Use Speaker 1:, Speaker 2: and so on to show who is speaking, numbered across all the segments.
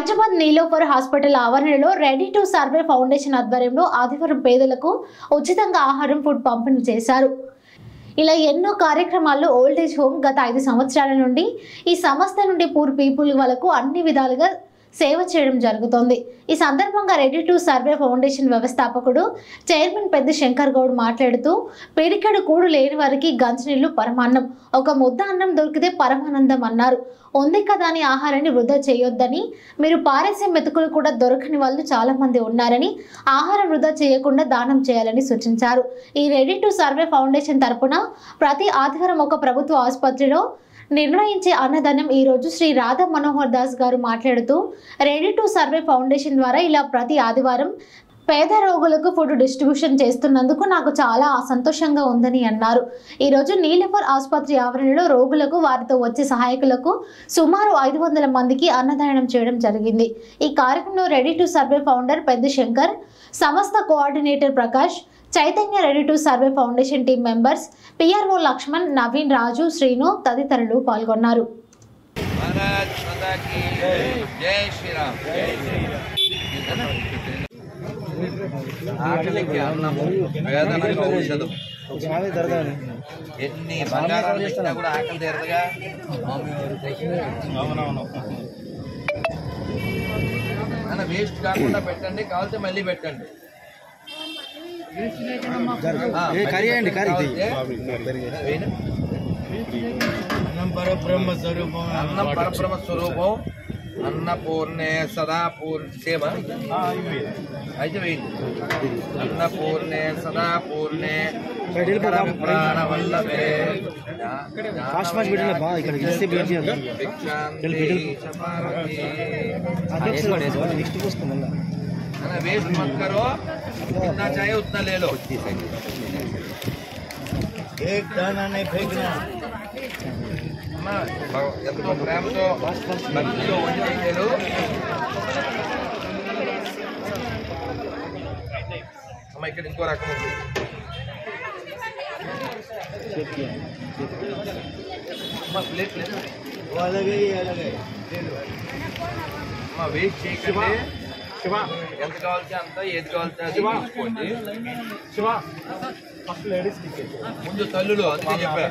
Speaker 1: Hyderabad Niloufer hospital ఆవరణలో ready to serve foundation ఆధ్వర్యంలో ఆదివారం పేదలకు ఉచితంగా ఆహారం ఫుడ్ పంపిణీ చేశారు ఇలా ఎన్నో కార్యక్రమాల్లో ఓల్డ్ ఏజ్ హోమ్ గత ఐదు సంవత్సరాల నుండి ఈ సంస్థ నుండి పూర్ పీపుల్ వాళ్ళకు అన్ని విధాలుగా సేవ చేయడం జరుగుతోంది ఈ సందర్భంగా రెడీ టు సర్వే ఫౌండేషన్ వ్యవస్థాపకుడు చైర్మన్ పెద్ద శంకర్ గౌడ్ మాట్లాడుతూ పిడికెడు కూడు లేని వారికి గంజనీళ్లు పరమాన్నం ఒక ముద్ద అన్నం దొరికితే పరమానందం అన్నారు ఉంది కదా అని ఆహారాన్ని వృధా చేయొద్దని మీరు పారేసే మెతుకులు కూడా దొరకని వాళ్ళు చాలా మంది ఉన్నారని ఆహారం వృధా చేయకుండా దానం చేయాలని సూచించారు ఈ రెడీ టు సర్వే ఫౌండేషన్ తరపున ప్రతి ఆదివారం ఒక ప్రభుత్వ ఆసుపత్రిలో నిర్ణయించే అన్నదానం ఈ రోజు శ్రీ రాధా మనోహర్ దాస్ గారు మాట్లాడుతూ రెడీ టు సర్వే ఫౌండేషన్ ద్వారా ఇలా ప్రతి ఆదివారం పేద రోగులకు ఫుడ్ డిస్ట్రిబ్యూషన్ చేస్తున్నందుకు నాకు చాలా సంతోషంగా ఉందని అన్నారు ఈరోజు నీలఫర్ ఆసుపత్రి ఆవరణలో రోగులకు వారితో వచ్చే సహాయకులకు సుమారు ఐదు వందల మందికి అన్నదానం చేయడం జరిగింది ఈ కార్యక్రమంలో ready to survey founder Pedda Shankar సంస్థ coordinator Prakash Chaitanya ready to serve foundation team members PRO Laxman Naveen Raju Srinu తదితరులు పాల్గొన్నారు
Speaker 2: భారత్ మాతా కీ జై శ్రీరామ్ ఆకలికి అన్నము వేదనకు ఔషధం ఎన్ని బంగారాలు పెట్టినా కూడా ఆకలి తీరదుగా అన్న వేస్ట్ కాకుండా పెట్టండి కావాలంటే మళ్ళీ పెట్టండి ఆ,
Speaker 3: కర్రీ అండి, కర్రీ
Speaker 2: కావాలంటే వేయండి.
Speaker 3: అన్నం పరబ్రహ్మ స్వరూపం
Speaker 2: అన్నం పరబ్రహ్మ స్వరూపం అన్నపూర్ణే సదా పూర్ణేమ అయితే వేయండి అన్నపూర్ణే సదా పూర్ణే ప్రాణవల్లభే
Speaker 3: ఫాస్ట్ ఫాస్ట్ పెట్టండి బా ఇక్కడ ఇస్తే వెయిట్ చేయాలి నెక్స్ట్ వస్తుంది మళ్ళీ
Speaker 2: वेस्ट मत करो जितना चाहे उतना ले लो
Speaker 3: एक दाना नहीं फेंकना
Speaker 2: అమ్మా, ఎంతో ప్రేమతో భక్తితో వండిన మీరు అమ్మ ఇక్కడ ఇంకో రకం ఉంది అమ్మ ప్లేట్ లేదు
Speaker 3: वो अलग है ये अलग है
Speaker 2: అమ్మ వేస్ట్ చేయకండి ఎంత కావాల్సి అంత ఏది కావాల్సి అది తీసుకోండి ముందు తల్లులు అందుకే చెప్పా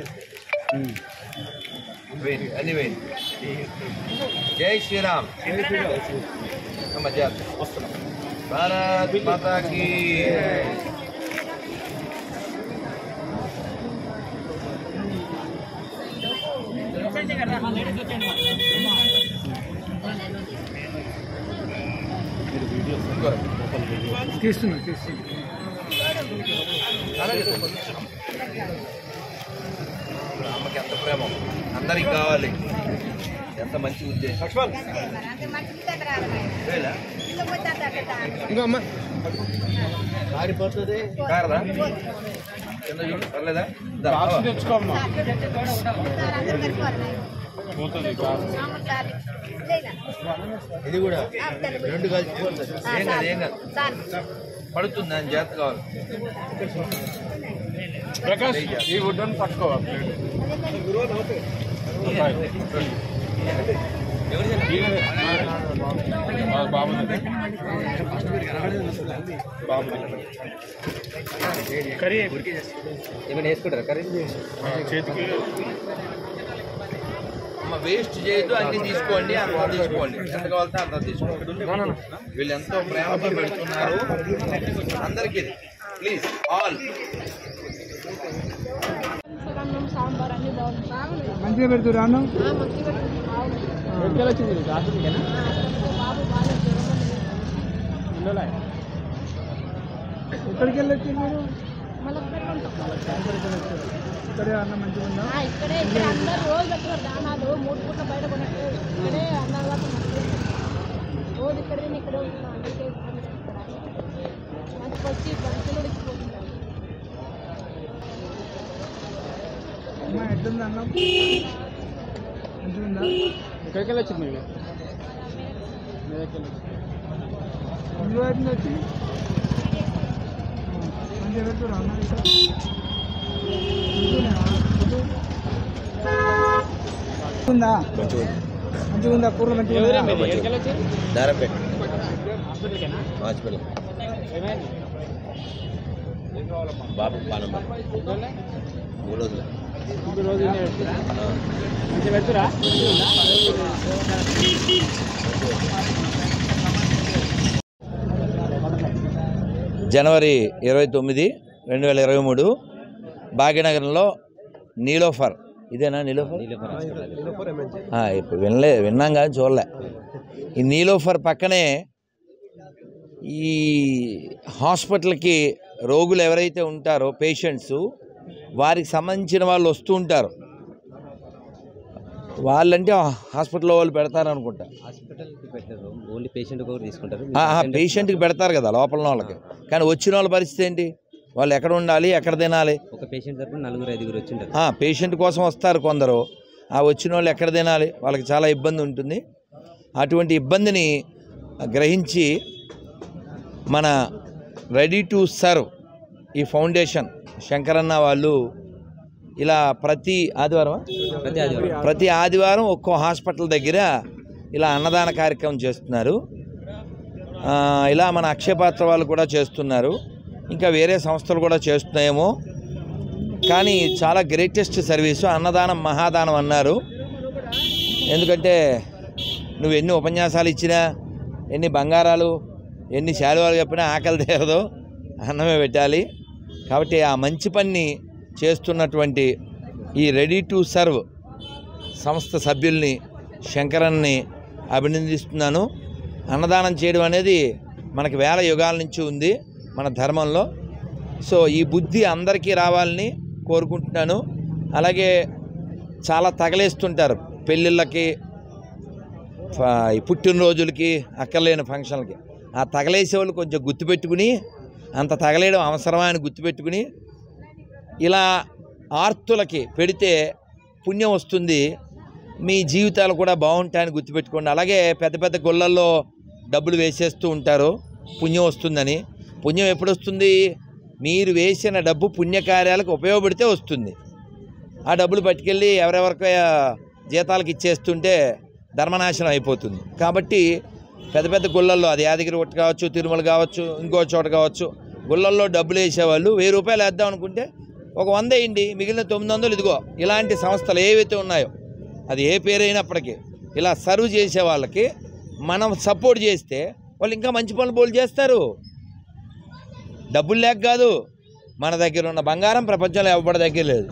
Speaker 2: వేయండి అన్ని వేయండి జై శ్రీరామ్ అమ్మ జాగ్రత్త వస్తున్నాం భారత్ మాతాకి ఇంకో
Speaker 3: తీస్తున్నా తీస్తున్నా
Speaker 2: అలాగే అమ్మకి ఎంత ప్రేమ అందరికి కావాలి ఎంత మంచి ఉద్దేశం వేలా?
Speaker 3: ఇంకో అమ్మ ఆరిపోతుంది
Speaker 2: కారదా కింద చూడు పర్లేదా దా, బావ.
Speaker 3: ఇది కూడా రెండు కలిసిపోతుంది
Speaker 2: ఏం కాదు ఏం కాదు పడుతుంది అని జాగ్రత్త కావాలి
Speaker 4: ప్రకాష్ ఈ వుడ్ని పట్టుకోవాలి బాబు కర్రీ
Speaker 2: ఏమైనా వేసుకుంటారా కర్రీ
Speaker 4: చేతికి
Speaker 2: అమ్మ వేస్ట్ చేయొద్దు అన్ని తీసుకోండి అంత తీసుకోండి ఎంత కావాలంటే అంత తీసుకోండి వీళ్ళు ఎంతో ప్రేమతో పెడుతున్నారు అందరికీ ప్లీజ్ ఆల్
Speaker 5: అన్నం సాంబార్ అన్ని బాగుంది
Speaker 3: మంచిగా పెడుతురా అన్నం
Speaker 5: బాబు బాగా జ్వరం
Speaker 3: ఎక్కడికి వెళ్ళొచ్చు మీరు
Speaker 5: మళ్ళీ ఉంటాం
Speaker 3: ఇక్కడే అన్నం మంచిగా ఉందా
Speaker 5: ఆ, ఇక్కడే ఇక్కడ అందరు రోజు పెట్టుకున్నారు దానాలు మూడు పూట్ల బయట కొనట్టు ఇక్కడే అన్నాలు దాకా రోజు ఇక్కడ తిని ఇక్కడే ఉంటున్నాం అందుకే ఇక్కడ మంచి వచ్చి బంతులు ఉడికిపోతుంటారు
Speaker 3: అమ్మ ఎట్లుంది అన్నం మంచిగా ఉందా
Speaker 4: ఎక్కడికి వెళ్ళొచ్చు మీరు
Speaker 3: ముందు వైపు నుంచి వచ్చి మంచిగా పెడుతురా అన్నం ఇక్కడ మంచిగానేనా? ఉందా
Speaker 2: ధారపేట హాస్పిటల్ బాబు పానమ్మ మూడు రోజులు జనవరి ఇరవై తొమ్మిది రెండు వేల ఇరవై మూడు భాగ్యనగరంలో నీలోఫర్ ఇదేనా నీలోఫర్ ఆ, ఇప్పుడు వినలే విన్నాం కానీ చూడలే ఈ నీలోఫర్ పక్కనే ఈ హాస్పిటల్కి రోగులు ఎవరైతే ఉంటారో పేషెంట్స్ వారికి సంబంధించిన వాళ్ళు వస్తూ ఉంటారు వాళ్ళంటే హాస్పిటల్లో వాళ్ళు పెడతారు అనుకుంటా
Speaker 6: హాస్పిటల్కి పెట్టారు ఓన్లీ పేషెంట్ కూడా తీసుకుంటారు
Speaker 2: పేషెంట్కి పెడతారు కదా లోపల ఉన్న వాళ్ళకి కానీ వచ్చిన వాళ్ళ పరిస్థితి ఏంటి వాళ్ళు ఎక్కడ ఉండాలి ఎక్కడ తినాలి
Speaker 6: ఒక పేషెంట్ తరపున నలుగురు ఐదుగురు వచ్చింటారు
Speaker 2: ఆ, పేషెంట్ కోసం వస్తారు కొందరు ఆ వచ్చిన వాళ్ళు ఎక్కడ తినాలి వాళ్ళకి చాలా ఇబ్బంది ఉంటుంది అటువంటి ఇబ్బందిని గ్రహించి మన రెడీ టు సర్వ్ ఈ ఫౌండేషన్ శంకరన్న వాళ్ళు ఇలా ప్రతి ఆదివారం
Speaker 6: ప్రతి ఆదివారం
Speaker 2: ప్రతి ఆదివారం ఒక్కో హాస్పిటల్ దగ్గర ఇలా అన్నదాన కార్యక్రమం చేస్తున్నారు ఆ, ఇలా మన అక్షయపాత్ర వాళ్ళు కూడా చేస్తున్నారు ఇంకా వేరే సంస్థలు కూడా చేస్తున్నాయేమో కానీ చాలా గ్రేటెస్ట్ సర్వీసు అన్నదానం మహాదానం అన్నారు ఎందుకంటే నువ్వు ఎన్ని ఉపన్యాసాలు ఇచ్చినా ఎన్ని బంగారాలు ఎన్ని శాలువాలు చెప్పినా ఆకలి తీరదు అన్నమే పెట్టాలి కాబట్టి ఆ మంచి పని చేస్తున్నటువంటి ఈ రెడీ టు సర్వ్ సంస్థ సభ్యుల్ని శంకరన్ని అభినందిస్తున్నాను అన్నదానం చేయడం అనేది మనకి వేల యుగాల నుంచి ఉంది మన ధర్మంలో సో ఈ బుద్ధి అందరికీ రావాలని కోరుకుంటున్నాను అలాగే చాలా తగలేస్తుంటారు పెళ్ళిళ్ళకి ఫ- ఈ పుట్టినరోజులకి అక్కర్లేని ఫంక్షన్లకి ఆ తగలేసే వాళ్ళు కొంచెం గుర్తుపెట్టుకుని అంత తగలేయడం అవసరమా అని గుర్తుపెట్టుకుని ఇలా ఆర్తులకి పెడితే పుణ్యం వస్తుంది మీ జీవితాలు కూడా బాగుంటాయని గుర్తుపెట్టుకోండి అలాగే పెద్ద పెద్ద గుళ్ళల్లో డబ్బులు వేసేస్తూ ఉంటారు పుణ్యం వస్తుందని పుణ్యం ఎప్పుడు వస్తుంది మీరు వేసిన డబ్బు పుణ్యకార్యాలకు ఉపయోగపడితే వస్తుంది ఆ డబ్బులు పట్టుకెళ్ళి ఎవరెవరికి జీతాలకు ఇచ్చేస్తుంటే ధర్మనాశనం అయిపోతుంది కాబట్టి పెద్ద పెద్ద గుళ్ళల్లో అది యాదగిరి గుట్ట కావచ్చు తిరుమల కావచ్చు ఇంకో చోట కావచ్చు గుళ్ళల్లో డబ్బులు వేసేవాళ్ళు వెయ్యి రూపాయలు వేద్దాం అనుకుంటే ఒక వంద వేయండి మిగిలిన తొమ్మిది వందలు ఇదిగో ఇలాంటి సంస్థలు ఏవైతే ఉన్నాయో అది ఏ పేరైనప్పటికీ ఇలా సర్వ్ చేసే వాళ్ళకి మనం సపోర్ట్ చేస్తే వాళ్ళు ఇంకా మంచి పనులు బోలు చేస్తారు డబ్బులు లేక కాదు మన దగ్గర ఉన్న బంగారం ప్రపంచంలో ఎవరి దగ్గర లేదు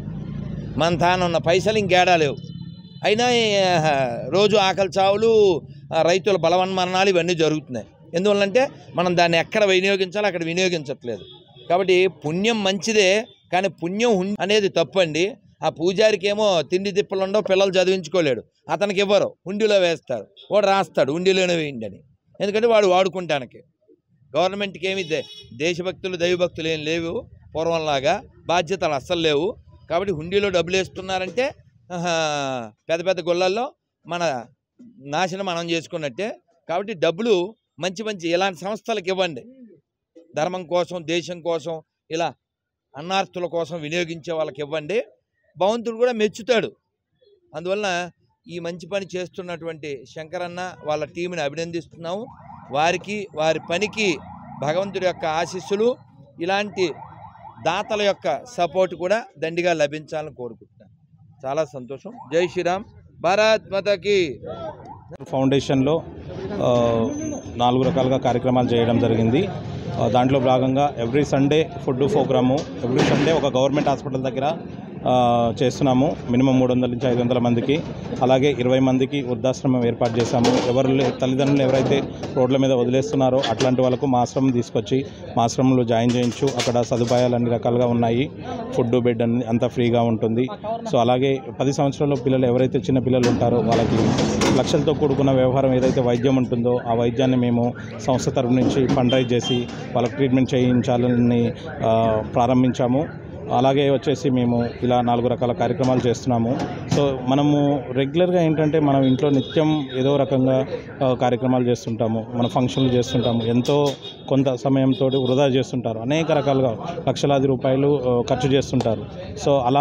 Speaker 2: మన తానున్న పైసలు ఇంకేడా లేవు అయినా ఈ, ఆ, రోజు ఆకలి చావులు ఆ, రైతుల బలవన్మరణాలు ఇవన్నీ జరుగుతున్నాయి ఎందువల్లంటే మనం దాన్ని ఎక్కడ వినియోగించాలో అక్కడ వినియోగించట్లేదు కాబట్టి పుణ్యం మంచిదే కానీ పుణ్యం హుం- అనేది తప్పండి ఆ పూజారికి ఏమో తిండి తిప్పలు ఉండవు పిల్లలు చదివించుకోలేడు అతనికి ఇవ్వరు హుండీలో వేస్తారు వాడు రాస్తాడు హుండీలోనే వేయండి అని ఎందుకంటే వాడు వాడుకుంటానికి గవర్నమెంట్కి ఏమి దే- దేశభక్తులు దైవభక్తులు ఏం లేవు పూర్వంలాగా బాధ్యతలు అస్సలు లేవు కాబట్టి హుండీలో డబ్బులు వేస్తున్నారంటే ఆహా, పెద్ద పెద్ద గుళ్ళల్లో మన నాశనం మనం చేసుకున్నట్టే కాబట్టి డబ్బులు మంచి మంచి ఇలాంటి సంస్థలకు ఇవ్వండి ధర్మం కోసం దేశం కోసం ఇలా అన్నార్థుల కోసం వినియోగించే వాళ్ళకి ఇవ్వండి భగవంతుడు కూడా మెచ్చుతాడు అందువలన ఈ మంచి పని చేస్తున్నటువంటి శంకరన్న వాళ్ళ టీంని అభినందిస్తున్నాము వారికి వారి పనికి భగవంతుడి యొక్క ఆశీస్సులు ఇలాంటి దాతల యొక్క సపోర్ట్ కూడా దండిగా లభించాలని కోరుకుంటున్నాను చాలా సంతోషం జై శ్రీరామ్ భారత్ మాతకి
Speaker 7: ఫౌండేషన్లో ఆ, నాలుగు రకాలుగా కార్యక్రమాలు చేయడం జరిగింది ఆ, దాంట్లో భాగంగా every Sunday food programme every Sunday ఒక గవర్నమెంట్ హాస్పిటల్ దగ్గర ఆ, చేస్తున్నాము మినిమం మూడు వందల నుంచి ఐదు వందల మందికి అలాగే ఇరవై మందికి వృద్ధాశ్రమం ఏర్పాటు చేశాము ఎవరు లే- తల్లిదండ్రులు ఎవరైతే రోడ్ల మీద వదిలేస్తున్నారో అట్లాంటి వాళ్ళకు మా ఆశ్రమం తీసుకొచ్చి మా ఆశ్రమంలో జాయిన్ చేయించు అక్కడ సదుపాయాలు అన్ని రకాలుగా ఉన్నాయి ఫుడ్ బెడ్ అన్ని అంతా ఫ్రీగా ఉంటుంది సో అలాగే పది సంవత్సరాల పిల్లలు ఎవరైతే చిన్న పిల్లలు ఉంటారో వాళ్ళకి లక్షలతో కూడుకున్న వ్యవహారం ఏదైతే వైద్యం ఉంటుందో ఆ వైద్యాన్ని మేము సంస్థ తరపు నుంచి ఫండ్ రైజ్ చేసి వాళ్ళకి ట్రీట్మెంట్ చేయించాలని ఆ, ప్రారంభించాము అలాగే వచ్చేసి మేము ఇలా నాలుగు రకాల కార్యక్రమాలు చేస్తున్నాము సో మనము రెగ్యులర్గా ఏంటంటే మనం ఇంట్లో నిత్యం ఏదో రకంగా ఆ, కార్యక్రమాలు చేస్తుంటాము మన ఫంక్షన్లు చేస్తుంటాము ఎంతో కొంత సమయంతో వృధా చేస్తుంటారు అనేక రకాలుగా లక్షలాది రూపాయలు ఆ, ఖర్చు చేస్తుంటారు సో అలా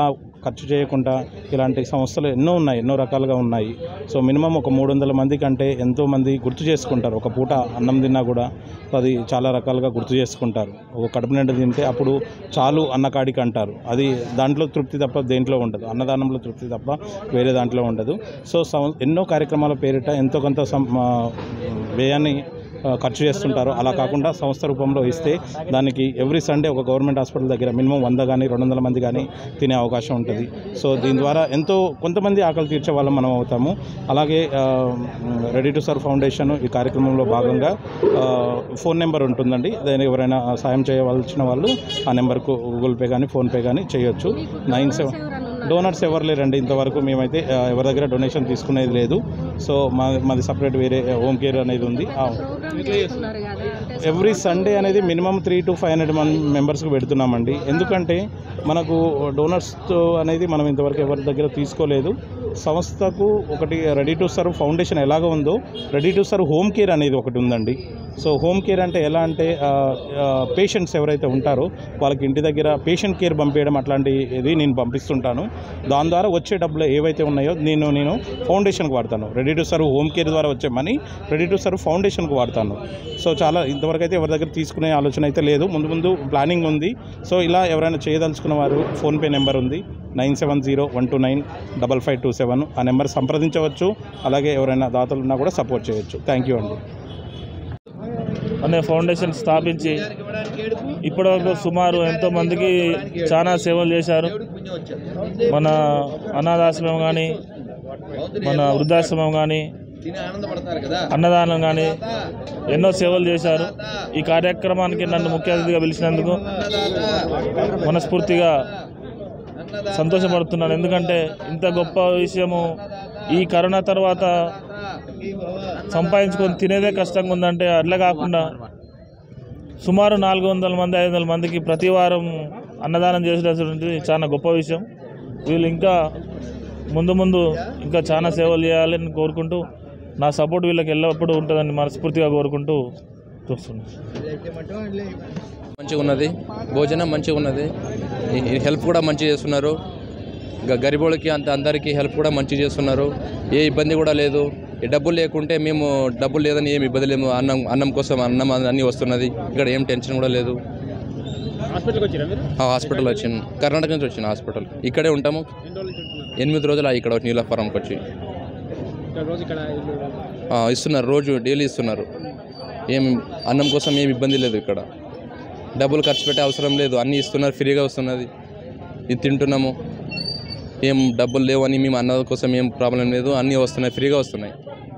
Speaker 7: ఖర్చు చేయకుండా ఇలాంటి సంస్థలు ఎన్నో ఉన్నాయి ఎన్నో రకాలుగా ఉన్నాయి సో మినిమం ఒక మూడు వందల మంది కంటే ఎంతోమంది గుర్తు చేసుకుంటారు ఒక పూట అన్నం తిన్నా కూడా అది చాలా రకాలుగా గుర్తు చేసుకుంటారు ఒక కడుపు నిండా తింటే అప్పుడు చాలు అన్నకాడికి అంటారు అది దాంట్లో తృప్తి తప్ప దేంట్లో ఉండదు అన్నదానంలో తృప్తి తప్ప వేరే దాంట్లో ఉండదు సో సం ఎన్నో కార్యక్రమాల పేరిట ఎంతో కొంత సం- ఆ, వ్యయాన్ని ఆ, ఖర్చు చేస్తుంటారు అలా కాకుండా సంస్థ రూపంలో ఇస్తే దానికి ఎవ్రీ సండే ఒక గవర్నమెంట్ హాస్పిటల్ దగ్గర మినిమం వంద కానీ రెండు వందల మంది కానీ తినే అవకాశం ఉంటుంది సో దీని ద్వారా ఎంతో కొంతమంది ఆకలి తీర్చే వాళ్ళం మనం అవుతాము అలాగే రెడీ టు సర్వ్ ఫౌండేషన్ ఈ కార్యక్రమంలో భాగంగా ఆ, ఫోన్ నెంబర్ ఉంటుందండి దానికి ఎవరైనా సాయం చేయవలసిన వాళ్ళు ఆ నెంబర్కు గూగుల్ పే కానీ ఫోన్పే కానీ చేయొచ్చు నైన్ సెవెన్ డోనర్స్ ఎవరు లేరండి ఇంతవరకు మేమైతే ఆ, ఎవరి దగ్గర డొనేషన్ తీసుకునేది లేదు సో మా మాది సపరేట్ వేరే హోమ్ కేర్ అనేది ఉంది ఆ,
Speaker 5: చేస్తున్నారు కదా అంటే
Speaker 7: ఎవ్రీ సండే అనేది minimum three to five hundred మంది మెంబర్స్కి పెడుతున్నామండి ఎందుకంటే మనకు డోనర్స్ అనేది మనం ఇంతవరకు ఎవరి దగ్గర తీసుకోలేదు సంస్థకు ఒకటి రెడీ టు సర్వ్ ఫౌండేషన్ ఎలాగ ఉందో ready to serve home care అనేది ఒకటి ఉందండి సో హోమ్ కేర్ అంటే ఎలా అంటే పేషెంట్స్ ఎవరైతే ఉంటారో వాళ్ళకి ఇంటి దగ్గర పేషెంట్ కేర్ పంపించడం అట్లాంటిది నేను పంపిస్తుంటాను దాని ద్వారా వచ్చే డబ్బులు ఏవైతే ఉన్నాయో నేను నేను ఫౌండేషన్కి వాడతాను ready to serve home care ద్వారా వచ్చే మనీ రెడీ టు సర్వ్ ఫౌండేషన్కి వాడతాను సో చాలా ఇంతవరకు అయితే ఎవరి దగ్గర తీసుకునే ఆలోచన అయితే లేదు ముందు ముందు ప్లానింగ్ ఉంది సో ఇలా ఎవరైనా చేయదలుచుకున్న వారు ఫోన్పే నెంబర్ ఉంది nine seven zero one two nine double five two seven ఆ నెంబర్ సంప్రదించవచ్చు అలాగే ఎవరైనా దాతలు ఉన్నా కూడా సపోర్ట్ చేయొచ్చు థ్యాంక్ యూ అండి
Speaker 8: అనే ఫౌండేషన్ స్థాపించి ఇప్పటివరకు సుమారు ఎంతో మందికి చాలా సేవలు చేశారు మన అనాథాశ్రమం కానీ మన వృద్ధాశ్రమం కానీ అన్నదానం కానీ ఎన్నో సేవలు చేశారు ఈ కార్యక్రమానికి నన్ను ముఖ్య అతిథిగా పిలిచినందుకు మనస్ఫూర్తిగా సంతోషపడుతున్నాను ఎందుకంటే ఇంత గొప్ప విషయము ఈ కరోనా తర్వాత సంపాదించుకొని తినేదే కష్టంగా ఉందంటే అట్లా కాకుండా సుమారు నాలుగు వందల మంది ఐదు వందల మందికి ప్రతి వారం అన్నదానం చేసేటటువంటిది చాలా గొప్ప విషయం వీళ్ళు ఇంకా ముందు ముందు ఇంకా చాలా సేవలు చేయాలని కోరుకుంటూ నా సపోర్ట్ వీళ్ళకి ఎల్లప్పుడూ ఉంటుందని మనస్ఫూర్తిగా కోరుకుంటూ చూస్తున్నాను
Speaker 9: మంచిగా ఉన్నది భోజనం మంచిగా ఉన్నది ఈ- ఈ హెల్ప్ కూడా మంచిగా చేస్తున్నారు గ- గరీబోళ్ళకి అంత అందరికీ హెల్ప్ కూడా మంచిగా చేస్తున్నారు ఏ ఇబ్బంది కూడా లేదు ఈ డబ్బులు లేకుంటే మేము డబ్బులు లేదని ఏమి ఇబ్బంది లేము అన్నం అన్నం కోసం అన్నం అన్నీ వస్తున్నది ఇక్కడ ఏం టెన్షన్ కూడా లేదు
Speaker 4: హాస్పిటల్కి వచ్చిరా మీరు
Speaker 9: ఆ హాస్పిటల్ వచ్చాను కర్ణాటక నుంచి వచ్చిన హాస్పిటల్ ఇక్కడే ఉంటాము
Speaker 4: ఎన్ని రోజుల నుంచి ఉంటున్నారు
Speaker 9: ఎనిమిది రోజులు ఇక్కడ వచ్చి నీలఫారంకి వచ్చి
Speaker 4: ఇక్కడ రోజు ఇక్కడ ఇల్లు
Speaker 9: ఆ, ఇస్తున్నారు రోజు డైలీ ఇస్తున్నారు ఏం అన్నం కోసం ఏం ఇబ్బంది లేదు ఇక్కడ డబ్బులు ఖర్చు పెట్టే అవసరం లేదు అన్నీ ఇస్తున్నారు ఫ్రీగా వస్తున్నది ఇది తింటున్నాము ఏం డబ్బులు లేవని మేము అన్న కోసం ఏం ప్రాబ్లం లేదు అన్నీ వస్తున్నాయి ఫ్రీగా వస్తున్నాయి